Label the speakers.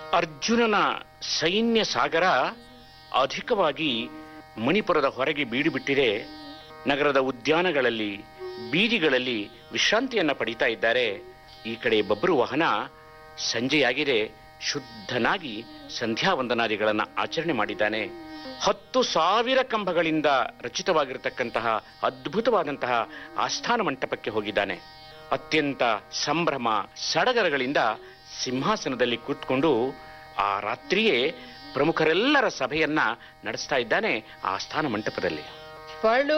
Speaker 1: ಅರ್ಜುನನ ಸೈನ್ಯ ಸಾಗರ ಅಧಿಕವಾಗಿ ಮಣಿಪುರದ ಹೊರಗೆ ಬೀಡುಬಿಟ್ಟಿದೆ ನಗರದ ಉದ್ಯಾನಗಳಲ್ಲಿ ಬೀದಿಗಳಲ್ಲಿ ವಿಶ್ರಾಂತಿಯನ್ನ ಪಡೀತಾ ಇದ್ದಾರೆ ಈ ಕಡೆ ಬಬ್ರು ವಾಹನ ಸಂಜೆಯಾಗಿದೆ ಶುದ್ಧನಾಗಿ ಸಂಧ್ಯಾ ವಂದನಾದಿಗಳನ್ನ ಆಚರಣೆ ಮಾಡಿದ್ದಾನೆ ಹತ್ತು ಸಾವಿರ ಕಂಬಗಳಿಂದ ರಚಿತವಾಗಿರತಕ್ಕಂತಹ ಅದ್ಭುತವಾದಂತಹ ಆಸ್ಥಾನ ಮಂಟಪಕ್ಕೆ ಹೋಗಿದ್ದಾನೆ ಅತ್ಯಂತ ಸಂಭ್ರಮ ಸಡಗರಗಳಿಂದ ಸಿಂಹಾಸನದಲ್ಲಿ ಕೂತ್ಕೊಂಡು ಆ ರಾತ್ರಿಯೇ ಪ್ರಮುಖರೆಲ್ಲರ ಸಭೆಯನ್ನ ನಡೆಸ್ತಾ ಇದ್ದಾನೆ ಆ ಆಸ್ಥಾನ ಮಂಟಪದಲ್ಲಿ
Speaker 2: ಪಳು